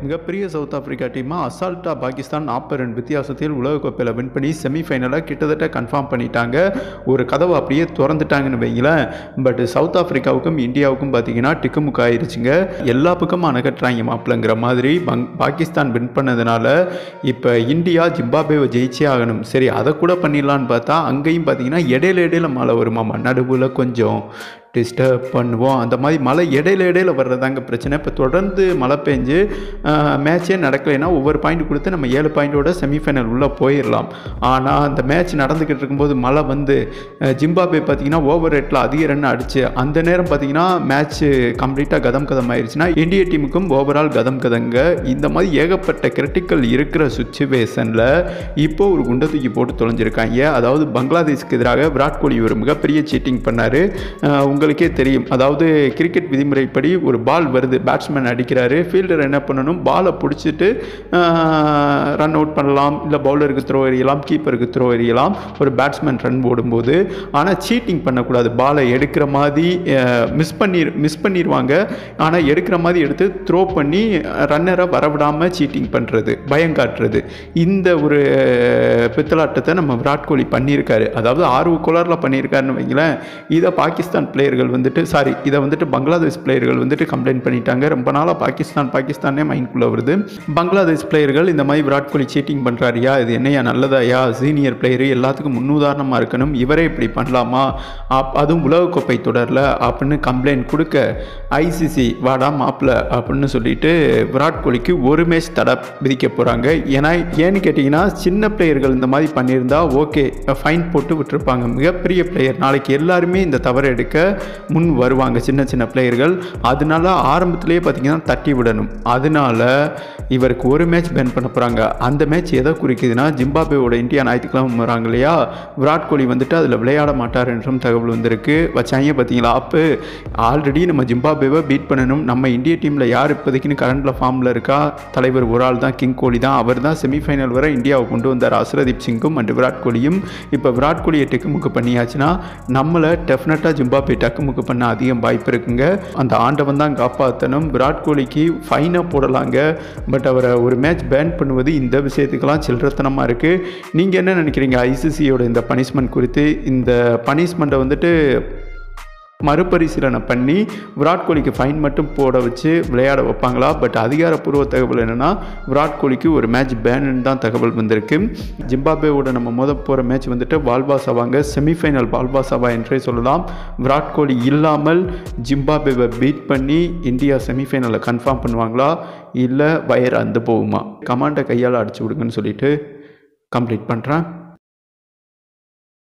மிகப்பெரிய south Africa டீமாக அசால்ட்டாக பாகிஸ்தான் நாற்பது ரன் வித்தியாசத்தில் உலகக்கோப்பையில் வின் பண்ணி செமிஃபைனலை கிட்டத்தட்ட கன்ஃபார்ம் பண்ணிட்டாங்க ஒரு கதவை அப்படியே திறந்துட்டாங்கன்னு வைங்களேன் பட் சவுத் ஆப்பிரிக்காவுக்கும் இந்தியாவுக்கும் பார்த்தீங்கன்னா டிக்குமுக்கு ஆயிருச்சுங்க எல்லா பக்கமும் அணகட்டுறாங்க மாப்பிளங்கிற மாதிரி பங் பாகிஸ்தான் வின் பண்ணதுனால இப்போ இந்தியா ஜிம்பாபேவை ஜெயிச்சே ஆகணும் சரி அதை கூட பண்ணிடலான்னு பார்த்தா அங்கேயும் பார்த்தீங்கன்னா இடையில இடையில மழை வருமாமா நடுவில் கொஞ்சம் டிஸ்டர்ப் பண்ணுவோம் அந்த மாதிரி மழை இடையில இடையில வர்றதாங்க பிரச்சனை இப்போ தொடர்ந்து மழை பெஞ்சு மேட்சே நடக்கலைன்னா ஒவ்வொரு பாயிண்ட் கொடுத்து நம்ம ஏழு பாயிண்டோட செமிஃபைனல் உள்ளே போயிடலாம் ஆனால் அந்த மேட்ச் நடந்துக்கிட்டு இருக்கும்போது மழை வந்து அஹ், ஜிம்பாபே பார்த்தீங்கன்னா ஓவர் ரேட்டில் அதிக ரன் அடிச்சு அந்த நேரம் பார்த்தீங்கன்னா மேட்ச் கம்ப்ளீட்டாக கதம் கதம் ஆயிடுச்சுன்னா இந்திய டீமுக்கும் ஓவரால் கதம் கதங்க இந்த மாதிரி ஏகப்பட்ட கிரிட்டிக்கல் இருக்கிற சுச்சுவேஷனில் இப்போ ஒரு குண்டை தூக்கி போட்டு தொலைஞ்சிருக்காங்க அதாவது பங்களாதேஷ்க்கு எதிராக விராட் கோலி ஒரு மிகப்பெரிய சீட்டிங் பண்ணார் உங்களுக்கே தெரியும் அதாவது கிரிக்கெட் விதிமுறைப்படி ஒரு பால் வருது பேட்ஸ்மேன் அடிக்கிறாரு ஃபீல்டர் என்ன பண்ணணும் பாலை பிடிச்சிட்டு ரன் அவுட் பண்ணலாம் இல்லை பவுலருக்கு த்ரோ எறியலாம் கீப்பருக்கு த்ரோ எறியலாம் ஒரு பேட்ஸ்மேன் ரன் போடும்போது ஆனால் சீட்டிங் பண்ணக்கூடாது பாலை எடுக்கிற மாதிரி மிஸ் பண்ணி மிஸ் பண்ணிடுவாங்க ஆனால் எடுக்கிற மாதிரி எடுத்து த்ரோ பண்ணி ரன்னரை வரவிடாமல் சீட்டிங் பண்ணுறது பயம் காட்டுறது இந்த ஒரு பித்தலாட்டத்தை நம்ம விராட் கோலி பண்ணியிருக்காரு அதாவது ஆர்வ கோளாறில் பண்ணியிருக்காருன்னு வைங்களேன் இதை பாகிஸ்தான் பிளேயர்கள் வந்துட்டு சாரி இதை வந்துட்டு பங்களாதேஷ் பிளேயர்கள் வந்துட்டு கம்ப்ளைண்ட் பண்ணிட்டாங்க ரொம்ப நாளாக பாகிஸ்தான் பாகிஸ்தானே மைண்ட்குள்ளே வருது பங்களாதேஷ் பிளேயர்கள் இந்த மாதிரி விராட் கோலி சீட்டிங் பண்ணுறாருயா இது என்னையா நல்லதாயா சீனியர் பிளேயரு எல்லாத்துக்கும் முன்னுதாரணமாக இருக்கணும் இவரே இப்படி பண்ணலாமா அப் அதுவும் உலகக்கோப்பை தொடரில் அப்படின்னு கம்ப்ளைண்ட் கொடுக்க ஐசிசி வாடா மாப்பிள்ள அப்படின்னு சொல்லிட்டு விராட் கோலிக்கு ஒரு மேட்ச் தடை விதிக்க போகிறாங்க ஏன்னா ஏன்னு கேட்டிங்கன்னா சின்ன பிளேயர்கள் இந்த மாதிரி பண்ணியிருந்தா ஓகே ஃபைன் போட்டு விட்டுருப்பாங்க மிகப்பெரிய பிளேயர் நாளைக்கு எல்லாருமே இந்த தவறு எடுக்க முன் வருவாங்க சின்ன சின்ன பிளேயர்கள் அதனால ஆரம்பத்திலேயே பார்த்தீங்கன்னா தட்டி விடணும் அதனால இவருக்கு ஒரு மேட்ச் பேன் பண்ண போகிறாங்க அந்த மேட்ச் எதை குறிக்குதுன்னா ஜிம்பாபேவோட இந்தியா ஞாயிற்றுக்கிழமை வராங்க இல்லையா விராட் கோலி வந்துட்டு அதில் விளையாட மாட்டார் என்றும் தகவல் வந்திருக்கு வச்சாங்க பார்த்தீங்களா அப்போ ஆல்ரெடி நம்ம ஜிம்பாபேவை பீட் பண்ணணும் நம்ம இந்திய டீமில் யார் இப்போதைக்குன்னு கரண்டில் ஃபார்மில் இருக்கா தலைவர் ஒரு ஆள் தான் கிங் கோலி தான் அவர் தான் செமிஃபைனல் வரை இந்தியாவை கொண்டு வந்தார் அஸ்ரதீப் சிங்கும் அண்ட் விராட் கோலியும் இப்போ விராட் கோலியை டெக்குமுக்கு பண்ணியாச்சுன்னா நம்மளை டெஃபினட்டாக ஜிம்பாபே டக்குமுக்கு பண்ண அதிகம் வாய்ப்பு இருக்குங்க அந்த ஆண்டவன் தான் காப்பாற்றணும் விராட் கோலிக்கு ஃபைனாக போடலாங்க பட் அவரை ஒரு மேட்ச் பேன் பண்ணுவது இந்த விஷயத்துக்கெல்லாம் சில்லறத்தனமாக இருக்குது நீங்கள் என்ன நினைக்கிறீங்க ஐசிசியோட இந்த பனிஷ்மெண்ட் குறித்து இந்த பனிஷ்மெண்ட்டை வந்துட்டு மறுபரிசீலனை பண்ணி விராட் கோலிக்கு ஃபைன் மட்டும் போட வச்சு விளையாட வைப்பாங்களா பட் அதிகாரப்பூர்வ தகவல் என்னென்னா விராட் கோலிக்கு ஒரு மேட்ச் பேனுன்னு தான் தகவல் வந்திருக்கு ஜிம்பாபேவோட நம்ம மோத போகிற மேட்ச் வந்துட்டு வால்பாசாவாங்க செமிஃபைனல் வால்பாசாவா என்றே சொல்லலாம் விராட் கோலி இல்லாமல் ஜிம்பாபேவை பீட் பண்ணி இந்தியா செமிஃபைனலில் கன்ஃபார்ம் பண்ணுவாங்களா இல்லை வயர் அந்த போகுமா கமாண்டை கையால் அடிச்சு விடுங்கன்னு சொல்லிட்டு கம்ப்ளீட் பண்ணுறேன்